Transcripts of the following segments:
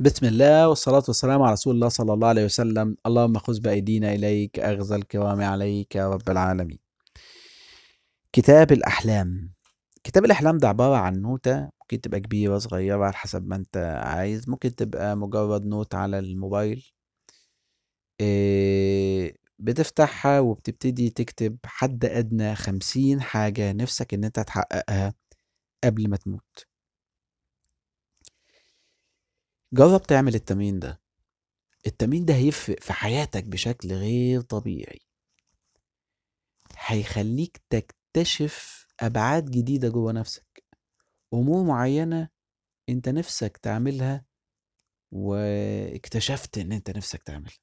بسم الله والصلاة والسلام على رسول الله صلى الله عليه وسلم اللهم خذ بأيدينا إليك أغزى الكرام عليك يا رب العالمين كتاب الأحلام كتاب الأحلام ده عبارة عن نوتة ممكن تبقى كبيرة صغيرة على حسب ما أنت عايز ممكن تبقى مجرد نوت على الموبايل إيه بتفتحها وبتبتدي تكتب حد أدنى خمسين حاجة نفسك إن أنت تحققها قبل ما تموت جرب تعمل التمرين ده التمرين ده هيفرق في حياتك بشكل غير طبيعي هيخليك تكتشف أبعاد جديدة جوه نفسك أمور معينة أنت نفسك تعملها واكتشفت إن أنت نفسك تعملها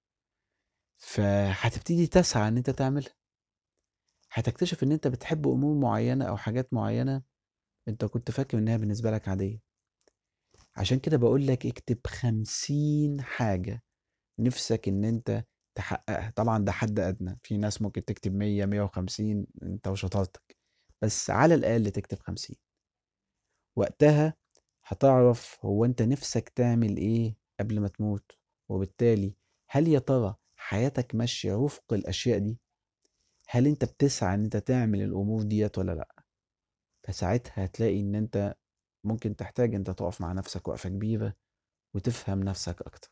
فهتبتدي تسعى إن أنت تعملها هتكتشف إن أنت بتحب أمور معينة أو حاجات معينة أنت كنت فاكر إنها بالنسبة لك عادية عشان كده بقول لك اكتب خمسين حاجة نفسك ان انت تحققها طبعا ده حد ادنى في ناس ممكن تكتب مية مية وخمسين انت وشطارتك بس على الاقل تكتب خمسين وقتها هتعرف هو انت نفسك تعمل ايه قبل ما تموت وبالتالي هل يا ترى حياتك ماشية وفق الاشياء دي هل انت بتسعى ان انت تعمل الامور ديت ولا لا فساعتها هتلاقي ان انت ممكن تحتاج انت تقف مع نفسك وقفة كبيرة وتفهم نفسك اكتر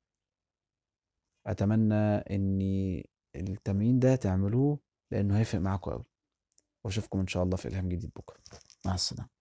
اتمنى ان التمرين ده تعملوه لانه هيفرق معاكم قوي واشوفكم ان شاء الله في الهام جديد بكره مع السلامه